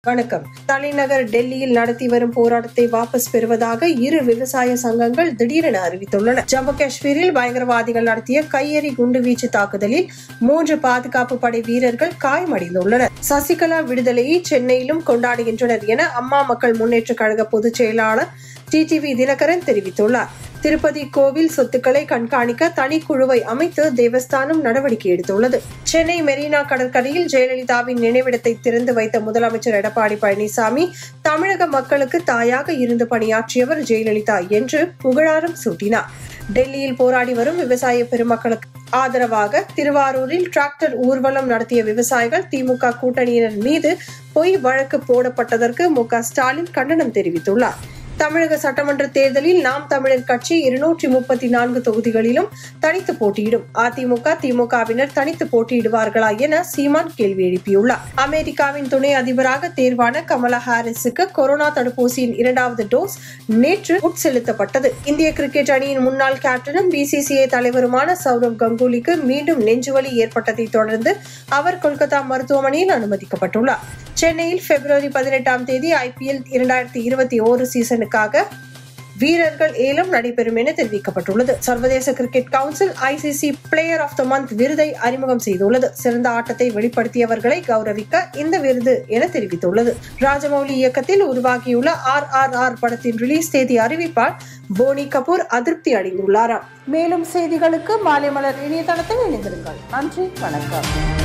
வணக்கம் தலைநகர் டெல்லியில் நடத்தி வரும் போராட்டத்தை வாபஸ் பெறுவதாக இரு விவசாய சங்கங்கள் திடீரென அறிவித்துள்ளன ஜம்மு காஷ்மீரில் பயங்கரவாதிகள் நடத்திய கையெறி குண்டுவீச்சு தாக்குதலில் மூன்று பாதுகாப்பு படை வீரர்கள் காயமடைந்துள்ளனர் சசிகலா விடுதலையை சென்னையிலும் கொண்டாடுகின்றனர் என அம்மா மக்கள் முன்னேற்ற கழக பொதுச் செயலாளர் டிடிவி தினகரன் தெரிவித்துள்ளார் திருப்பதி கோவில் சொத்துக்களை கண்காணிக்க தனிக்குழுவை அமைத்து தேவஸ்தானம் நடவடிக்கை எடுத்துள்ளது சென்னை மெரினா கடற்கரையில் ஜெயலலிதாவின் நினைவிடத்தை திறந்து வைத்த முதலமைச்சர் எடப்பாடி பழனிசாமி தமிழக மக்களுக்கு தாயாக இருந்து பணியாற்றியவர் ஜெயலலிதா என்று புகழாரம் சூட்டினார் டெல்லியில் போராடி வரும் விவசாய பெருமக்களுக்கு ஆதரவாக திருவாரூரில் டிராக்டர் ஊர்வலம் நடத்திய விவசாயிகள் திமுக கூட்டணியினர் மீது பொய் வழக்கு போடப்பட்டதற்கு மு க ஸ்டாலின் கண்டனம் தெரிவித்துள்ளார் தமிழக சட்டமன்ற தேர்தலில் நாம் தமிழர் கட்சி இருநூற்றி முப்பத்தி நான்கு தொகுதிகளிலும் தனித்து போட்டியிடும் அதிமுக திமுகவினர் தனித்து போட்டியிடுவார்களா என சீமான் கேள்வி எழுப்பியுள்ளார் அமெரிக்காவின் துணை அதிபராக தேர்வான கமலா ஹாரிஸுக்கு கொரோனா தடுப்பூசியின் இரண்டாவது டோஸ் நேற்று உட்செலுத்தப்பட்டது இந்திய கிரிக்கெட் அணியின் முன்னாள் கேப்டனும் பிசிசிஐ தலைவருமான சௌரவ் கங்குலிக்கு மீண்டும் நெஞ்சுவலி ஏற்பட்டதை தொடர்ந்து அவர் கொல்கத்தா மருத்துவமனையில் அனுமதிக்கப்பட்டுள்ளார் சென்னையில் பிப்ரவரி பதினெட்டாம் தேதி ஐபிஎல் இரண்டாயிரத்தி இருபத்தி ஓரு சீசனுக்காக வீரர்கள் ஏலம் நடைபெறும் என தெரிவிக்கப்பட்டுள்ளது சர்வதேச cricket council ICC player of the month விருதை அறிமுகம் செய்துள்ளது சிறந்த ஆட்டத்தை வெளிப்படுத்தியவர்களை கௌரவிக்க இந்த விருது என தெரிவித்துள்ளது ராஜமௌலி இயக்கத்தில் உருவாகியுள்ள ஆர் ஆர் ஆர் படத்தின் ரிலீஸ் தேதி அறிவிப்பால் போனி கபூர் அதிருப்தி அடைந்துள்ளாராம் மேலும் செய்திகளுக்கு மாலை மலர் இணையதளத்தில் இணைந்திருங்கள் நன்றி வணக்கம்